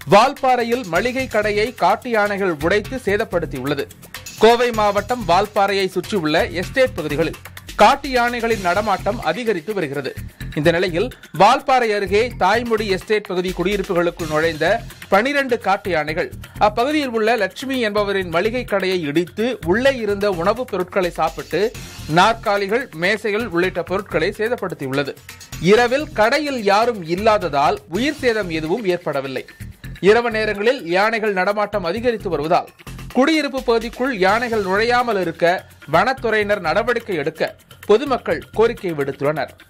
வால்பாறையில் மளிகை கடையை காட்டு யானைகள் உடைத்து சேதப்படுத்தியுள்ளது கோவை மாவட்டம் வால்பாறையை சுற்றியுள்ள எஸ்டேட் பகுதிகளில் காட்டு யானைகளின் நடமாட்டம் அதிகரித்து வருகிறது இந்த நிலையில் வால்பாறை அருகே தாய்மொழி எஸ்டேட் பகுதி குடியிருப்புகளுக்குள் நுழைந்த பனிரண்டு காட்டு யானைகள் அப்பகுதியில் உள்ள லட்சுமி என்பவரின் மளிகை கடையை இடித்து உள்ளே இருந்த உணவுப் பொருட்களை சாப்பிட்டு நாற்காலிகள் மேசைகள் உள்ளிட்ட பொருட்களை சேதப்படுத்தியுள்ளது இரவில் கடையில் யாரும் இல்லாததால் உயிர் சேதம் எதுவும் ஏற்படவில்லை இரவு நேரங்களில் யானைகள் நடமாட்டம் அதிகரித்து வருவதால் குடியிருப்பு பகுதிக்குள் யானைகள் நுழையாமல் இருக்க வனத்துறையினர் நடவடிக்கை எடுக்க பொதுமக்கள் கோரிக்கை விடுத்துள்ளனர்